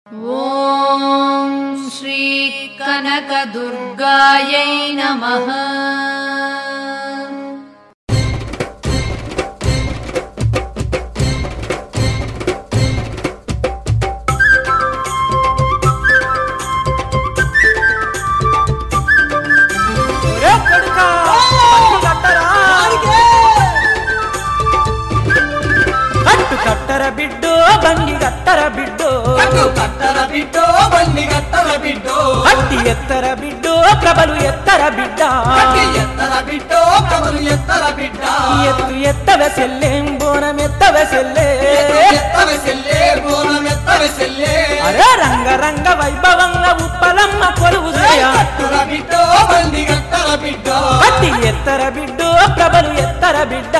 ॐ श्रीकनकदुर्गायै नमः ఒరే కొడుకా, కట్టు కట్టరా. కట్టు కట్టర బిడ్డో బండి కట్టర బిడ్డో కట్టు కట్టర బిడ్డో బండి కట్టర బిడ్డో కట్టి ఎత్తర బిడ్డో ప్రభలు ఎత్తర బిడ్డ కట్టి ఎత్తర బిడ్డో కబలు ఎత్తర బిడ్డ ఎత్తు ఎత్తవ సెల్లేం బోనం ఎత్తవ సెల్లే ఎత్తవ సెల్లే బోనం ఎత్తవ సెల్లే అరే రంగ రంగ వైభవంగా ఉప్పలమ్మ కొలువు చేయ కట్టుర బిడ్డో బండి కట్టర బిడ్డో కట్టి ఎత్తర బిడ్డో ప్రభలు ఎత్తర బిడ్డ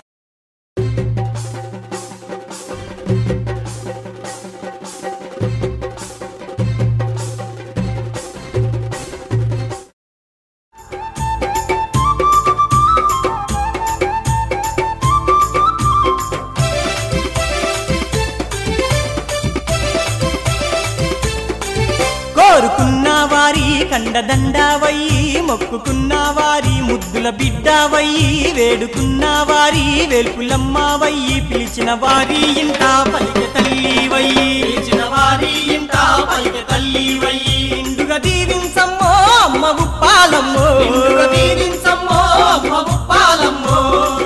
కోరుకున్న వారి కండదండావయ్యి మొక్కుకున్న వారి ముద్దుల బిడ్డావయ్యి వేడుకున్న వారి వేల్పులమ్మవయ్యి పిలిచిన వారి ఇంట పలిక తల్లివయ్యి పిలిచిన వారి ఇంట పలికి తల్లి వయ్యి ఇండుగా దీవించమ్మో అమ్మ ఉప్పాలమ్మో ఇందుకు దీవించమ్మో అమ్మ ఉప్పాలమ్మో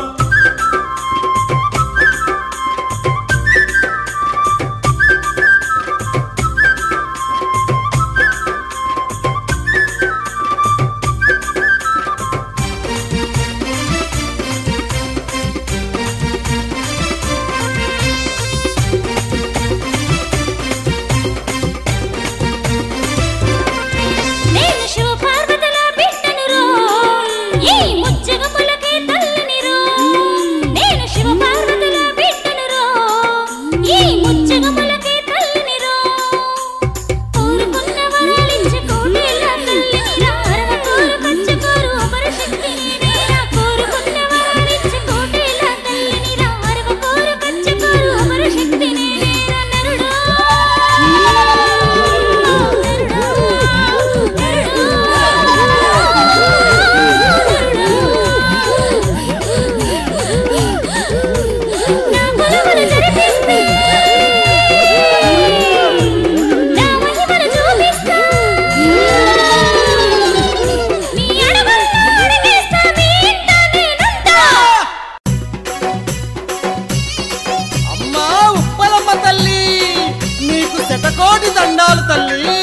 నేను శివపార్వతుల బిడ్డను రో ఈ ముచ్చగములకే తల్లిని రో నేను శివపార్వతుల బిడ్డను రో ఈ ముచ్చగములకే తల్లిని రో కోరుకున్న వరాలించి కోటేల తల్లిని రా అరవ కోరు పంచకోరు అమర శక్తిని నేరా కోరుకున్న వరాలించి కోటేల తల్లిని రా అరవ కోరు పంచకోరు అమర శక్తిని నేరా నరుడా నా కొలువును జరిపిస్తా నా మహిమను చూపిస్తా నీ అడుగుల్లో అడుగేస్తా మీ ఇంట నేనుంటా అమ్మా ఉప్పలమ్మ తల్లి నీకు శతకోటి దండాలు తల్లి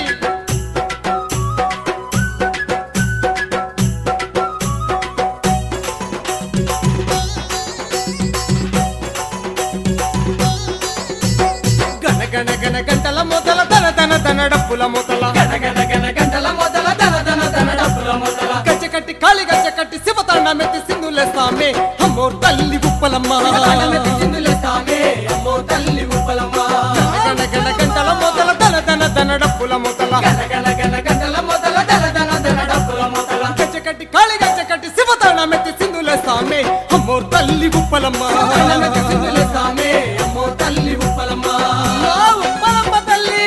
గణ గణ గణ గంటల మొదల తన తన తన డప్పుల మొదల గణ గణ గణ గంటల మొదల తన తన తన డప్పుల మొదల గచ్చ కట్టి కాళి గచ్చ కట్టి శివతాండ మెత్తి సింధులే స్వామి అమ్మో తల్లి ఉప్పలమ్మ సింధులే స్వామి అమ్మో తల్లి ఉప్పలమ్మ గణ గణ గంటల మొదల తన తన తన డప్పుల మొదల గణ గణ గణ గంటల మొదల తన తన తన డప్పుల మొదల గచ్చ కట్టి కాళి గచ్చ కట్టి శివతాండ మెత్తి సింధులే స్వామి అమ్మో తల్లి ఉప్పలమ్మ సింధులే స్వామి అమ్మో తల్లి ఉప్పలమ్మ ఉప్పలమ్మ తల్లి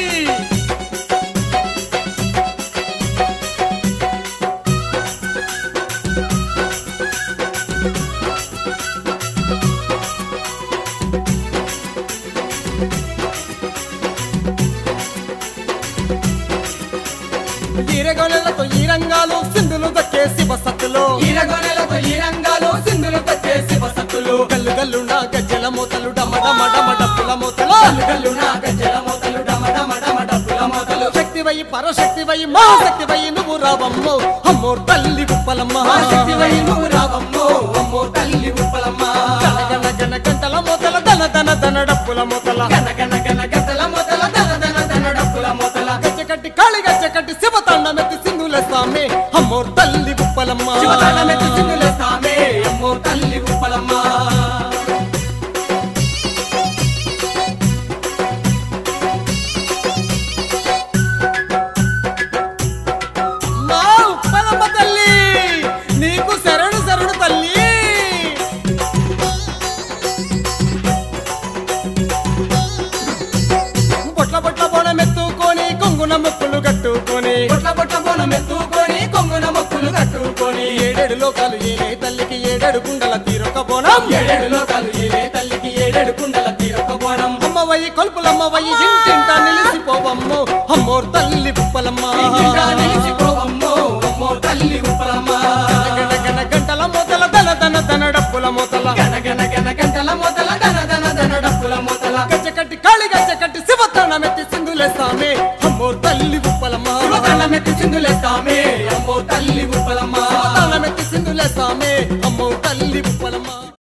ఈరగొనెలతో ఈ రంగాలు సింధులు దక్కే శివ సత్తులు ఈరగొనెలతో ఈ రంగాలు సింధులు చేసి వసతులు గల్లు గల్లు నా గజ్జల మూతలు డమ డమ డమ డప్పుల మూతలు గల్లు నా గజ్జల మోతలు డమ డమ డమ డప్పుల మోతలు శక్తి వై పరశక్తి వై మహాశక్తి వై నువ్వు రావమ్మో అమ్మో తల్లి ఉప్పలమ్మ శక్తి వై నువ్వు రావమ్మో అమ్మో తల్లి ఉప్పలమ్మ గన గన గన గంటల మూతల దన దన దన డప్పుల మూతల గన గన గన గద్దల మొదల దన దన దన డప్పుల మొదల గజ్జ కట్టి కాళి గజ్జ కట్టి శివతాండ మెత్తి సింధుల స్వామి అమ్మో తల్లి ఉప్పలమ్మ శివతాళమెత్తి సింధుల సామే అమ్మో తల్లి ఉప్పలమ్మ మా ఉప్పలమ్మ తల్లి నీకు శరణు శరణు తల్లి బొట్ల బొట్ల బోనమెత్తి మొక్కులు కట్టుకొని బొట్ల బొట్ల బోనం ఎత్తుకొని కొంగున మొక్కులు కట్టుకొని ఏడేడు లోకాలు ఏలే తల్లికి ఏడేడు గుండల తీరొక బోనం ఏడేడు లోకాలు ఏలే తల్లికి ఏడేడు కుండల తీరొక్క బోనం అమ్మవయ్యి కొలుపులమ్మవయ్యి ఇంటింట నిలిసిపోవమ్మో అమ్మోర్ తల్లి ఉప్పలమ్మ ఇంకా నిలిచిపోవమ్మో అమ్మో తల్లి ఉప్పలమ్మ గన గన గంటల మొదల దన దన దన డప్పుల మొదల గనగన గన గంటల మొదల దన దన దన డప్పుల మొదల గచ్చ కట్టి కాళి గచ్చ కట్టి శివతానమెత్తి సింధులేస్తామే అమ్మోర్ తల్లి ఉప్పలమ్మ శివతాళమెత్తి సింధులేస్తామే అమ్మో తల్లి ఉప్పలమ్మ శివతానమెత్తి సింధులేస్తామే అమ్మోర్ తల్లి ఉప్పలమ్మ